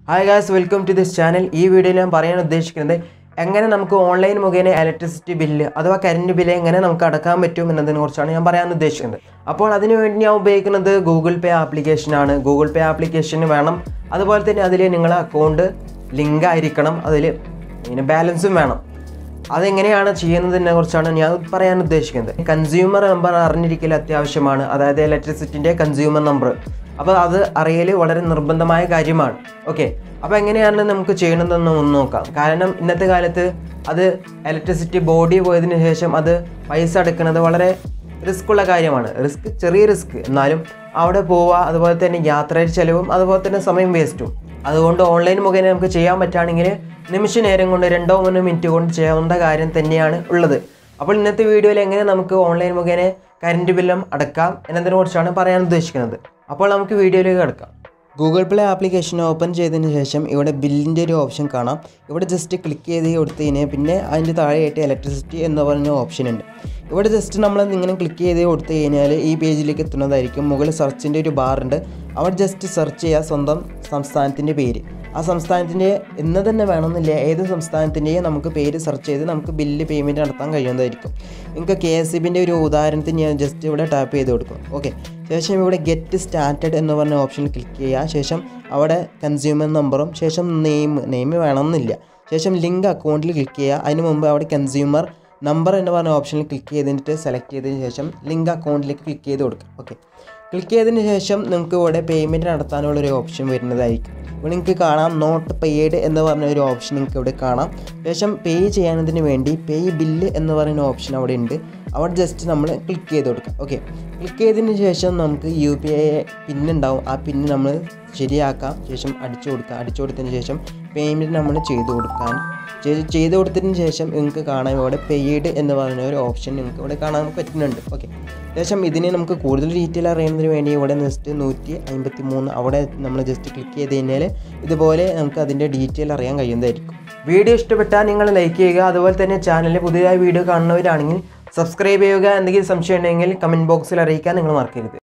hi guys welcome to this channel ഈ വീഡിയോയിൽ ഞാൻ പറയാൻ ഉദ്ദേശിക്കുന്നത് എങ്ങനെ നമുക്ക് ഓൺലൈൻ മുഖേന ഇലക്ട്രിസിറ്റി ബില്ല് അഥവാ കറണ്ട് ബില്ല് എങ്ങനെ നമുക്ക് അടക്കാൻ പറ്റും എന്നതിനെ കുറിച്ചാണ് ഞാൻ പറയാൻ ഉദ്ദേശിക്കുന്നത് അപ്പോൾ അതിനു വേണ്ടി ഞാൻ ഉപയോഗിക്കുന്നത് ഗൂഗിൾ പേ ആപ്ലിക്കേഷനാണ് ഗൂഗിൾ പേ ആപ്ലിക്കേഷന് വേണം അതുപോലെ തന്നെ അതിൽ നിങ്ങളെ അക്കൗണ്ട് ലിങ്ക് ആയിരിക്കണം അതിൽ പിന്നെ ബാലൻസും വേണം അതെങ്ങനെയാണ് ചെയ്യുന്നതിനെ കുറിച്ചാണ് ഞാൻ പറയാൻ ഉദ്ദേശിക്കുന്നത് കൺസ്യൂമർ നമ്പർ അറിഞ്ഞിരിക്കൽ അത്യാവശ്യമാണ് അതായത് ഇലക്ട്രിസിറ്റിൻ്റെ കൺസ്യൂമർ നമ്പർ അപ്പോൾ അത് അറിയൽ വളരെ നിർബന്ധമായ കാര്യമാണ് ഓക്കെ അപ്പോൾ എങ്ങനെയാണ് നമുക്ക് ചെയ്യണമെന്ന് ഒന്ന് നോക്കാം കാരണം ഇന്നത്തെ കാലത്ത് അത് ഇലക്ട്രിസിറ്റി ബോഡി പോയതിന് ശേഷം അത് പൈസ അടക്കുന്നത് വളരെ റിസ്ക് ഉള്ള കാര്യമാണ് റിസ്ക് ചെറിയ റിസ്ക് എന്നാലും അവിടെ പോവുക അതുപോലെ തന്നെ യാത്ര ചെലവും അതുപോലെ തന്നെ സമയം വേസ്റ്റും അതുകൊണ്ട് ഓൺലൈൻ മുഖേന നമുക്ക് ചെയ്യാൻ പറ്റുകയാണെങ്കിൽ നിമിഷ നേരം കൊണ്ട് രണ്ടോ മൂന്നോ മിനിറ്റ് കൊണ്ട് ചെയ്യാവുന്ന കാര്യം തന്നെയാണ് ഉള്ളത് അപ്പോൾ ഇന്നത്തെ വീഡിയോയിൽ എങ്ങനെ നമുക്ക് ഓൺലൈൻ മുഖേന കറണ്ട് ബില്ലും അടക്കാം എന്നതിനെ കുറിച്ചാണ് പറയാൻ ഉദ്ദേശിക്കുന്നത് അപ്പോൾ നമുക്ക് വീഡിയോയിലേക്ക് കിടക്കാം ഗൂഗിൾ പ്ലേ ആപ്ലിക്കേഷൻ ഓപ്പൺ ചെയ്തതിന് ശേഷം ഇവിടെ ബില്ലിൻ്റെ ഒരു ഓപ്ഷൻ കാണാം ഇവിടെ ജസ്റ്റ് ക്ലിക്ക് ചെയ്ത് കൊടുത്ത് കഴിഞ്ഞാൽ പിന്നെ അതിൻ്റെ താഴെയായിട്ട് ഇലക്ട്രിസിറ്റി എന്ന് പറഞ്ഞ ഓപ്ഷൻ ഉണ്ട് ഇവിടെ ജസ്റ്റ് നമ്മൾ ഇങ്ങനെ ക്ലിക്ക് ചെയ്ത് കൊടുത്തു കഴിഞ്ഞാൽ ഈ പേജിലേക്ക് എത്തുന്നതായിരിക്കും മുകളിൽ സെർച്ചിൻ്റെ ഒരു ബാർ ഉണ്ട് അവിടെ ജസ്റ്റ് സെർച്ച് ചെയ്യുക സ്വന്തം സംസ്ഥാനത്തിൻ്റെ പേര് ആ സംസ്ഥാനത്തിൻ്റെ എന്ന് തന്നെ വേണമെന്നില്ല ഏത് സംസ്ഥാനത്തിൻ്റെയും നമുക്ക് പേര് സെർച്ച് ചെയ്ത് നമുക്ക് ബില്ല് പേയ്മെൻറ്റ് നടത്താൻ കഴിയുന്നതായിരിക്കും നിങ്ങൾക്ക് കെ എസ് ബിൻ്റെ ഒരു ഉദാഹരണത്തിന് ഞാൻ ജസ്റ്റ് ഇവിടെ ടാപ്പ് ചെയ്ത് കൊടുക്കും ഓക്കെ ശേഷം ഇവിടെ ഗെറ്റ് സ്റ്റാർട്ടഡ് എന്ന് പറഞ്ഞ ഓപ്ഷനിൽ ക്ലിക്ക് ചെയ്യുക ശേഷം അവിടെ കൺസ്യൂമർ നമ്പറും ശേഷം നെയിം നെയിം വേണമെന്നില്ല ശേഷം ലിങ്ക് അക്കൗണ്ടിൽ ക്ലിക്ക് ചെയ്യുക അതിന് മുമ്പ് അവിടെ കൺസ്യൂമർ നമ്പർ എന്ന് പറഞ്ഞ ഓപ്ഷനിൽ ക്ലിക്ക് ചെയ്തിട്ട് സെലക്ട് ചെയ്തതിന് ശേഷം ലിങ്ക് അക്കൗണ്ടിലേക്ക് ക്ലിക്ക് ചെയ്ത് കൊടുക്കുക ഓക്കെ ക്ലിക്ക് ചെയ്തതിന് ശേഷം നിങ്ങൾക്ക് ഇവിടെ പേയ്മെൻറ്റ് നടത്താനുള്ള ഒരു ഓപ്ഷൻ വരുന്നതായിരിക്കും ഇവിടെ നിങ്ങൾക്ക് കാണാം നോട്ട് പെയ്ഡ് എന്ന് പറഞ്ഞ ഒരു ഓപ്ഷൻ നിങ്ങൾക്ക് ഇവിടെ കാണാം ശേഷം പേ ചെയ്യുന്നതിന് വേണ്ടി പേ ബില്ല് എന്ന് പറയുന്ന ഓപ്ഷൻ അവിടെ ഉണ്ട് അവിടെ ജസ്റ്റ് നമ്മൾ ക്ലിക്ക് ചെയ്ത് കൊടുക്കുക ഓക്കെ ക്ലിക്ക് ചെയ്തതിന് ശേഷം നമുക്ക് യു പി ഐ പിന്നുണ്ടാവും ആ പിന്ന് നമ്മൾ ശരിയാക്കാം ശേഷം അടിച്ചു കൊടുക്കുക അടിച്ചു കൊടുത്തതിന് ശേഷം പേയ്മെൻറ്റ് നമ്മൾ ചെയ്ത് കൊടുക്കാൻ ചെയ്ത് ചെയ്ത് കൊടുത്തതിന് ശേഷം നിങ്ങൾക്ക് കാണാൻ ഇവിടെ പെയ്ഡ് എന്ന് പറയുന്ന ഒരു ഓപ്ഷൻ നിങ്ങൾക്ക് ഇവിടെ കാണാൻ പറ്റുന്നുണ്ട് ഓക്കെ ശേഷം ഇതിനെ നമുക്ക് കൂടുതൽ ഡീറ്റെയിൽ അറിയുന്നതിന് വേണ്ടി ഇവിടെ ജസ്റ്റ് നൂറ്റി അമ്പത്തി മൂന്ന് അവിടെ നമ്മൾ ജസ്റ്റ് ക്ലിക്ക് ചെയ്ത് കഴിഞ്ഞാൽ ഇതുപോലെ നമുക്ക് അതിൻ്റെ ഡീറ്റെയിൽ അറിയാൻ കഴിയുന്നതായിരിക്കും വീഡിയോ ഇഷ്ടപ്പെട്ടാൽ നിങ്ങൾ ലൈക്ക് ചെയ്യുക അതുപോലെ തന്നെ ചാനലിൽ പുതിയതായി വീഡിയോ കാണുന്നവരാണെങ്കിൽ സബ്സ്ക്രൈബ് ചെയ്യുക എന്തെങ്കിലും സംശയം ഉണ്ടെങ്കിൽ കമൻറ്റ് ബോക്സിൽ അറിയിക്കാൻ നിങ്ങൾ മറക്കരുത്